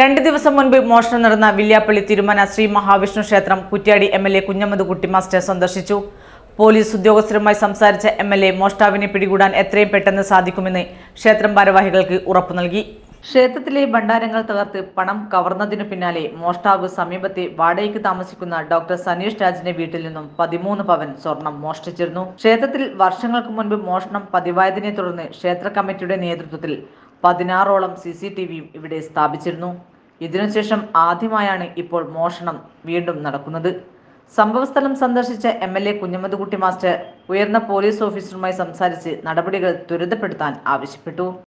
രണ്ട് ദിവസം മുൻപ് മോഷണം നടന്ന വില്യാപ്പള്ളി തിരുമന ശ്രീ മഹാവിഷ്ണു ക്ഷേത്രം Kuttiady M L A Kunhammad Kutty master സന്ദർശിച്ചു പോലീസ് ഉദ്യോഗസ്ഥരുമായി സംസാരിച്ച എം എൽ എ മോഷ്ടാവിനെ പിടികൂടാൻ എത്രയും പെട്ടെന്ന് സാധിക്കുമെന്ന് ക്ഷേത്രം ഭാരവാഹികൾക്ക് ഉറപ്പു നൽകി ക്ഷേത്രത്തിലെ ഭണ്ഡാരങ്ങൾ തകർത്ത് പണം കവർന്നതിനു പിന്നാലെ മോഷ്ടാവ് സമീപത്തെ വാടകയ്ക്ക് താമസിക്കുന്ന ഡോക്ടർ സനീഷ് രാജിന്റെ വീട്ടിൽ നിന്നും പതിമൂന്ന് പവൻ സ്വർണം മോഷ്ടിച്ചിരുന്നു ക്ഷേത്രത്തിൽ വർഷങ്ങൾക്ക് മുൻപ് മോഷണം പതിവായതിനെ തുടർന്ന് ക്ഷേത്ര കമ്മിറ്റിയുടെ നേതൃത്വത്തിൽ പതിനാറോളം സി സി ടി വിയും ഇവിടെ സ്ഥാപിച്ചിരുന്നു ഇതിനുശേഷം ആദ്യമായാണ് ഇപ്പോൾ മോഷണം വീണ്ടും നടക്കുന്നത് സംഭവസ്ഥലം സന്ദർശിച്ച M L A Kunhammadkutty master ഉയർന്ന പോലീസ് ഓഫീസറുമായി സംസാരിച്ച് നടപടികൾ ത്വരിതപ്പെടുത്താൻ ആവശ്യപ്പെട്ടു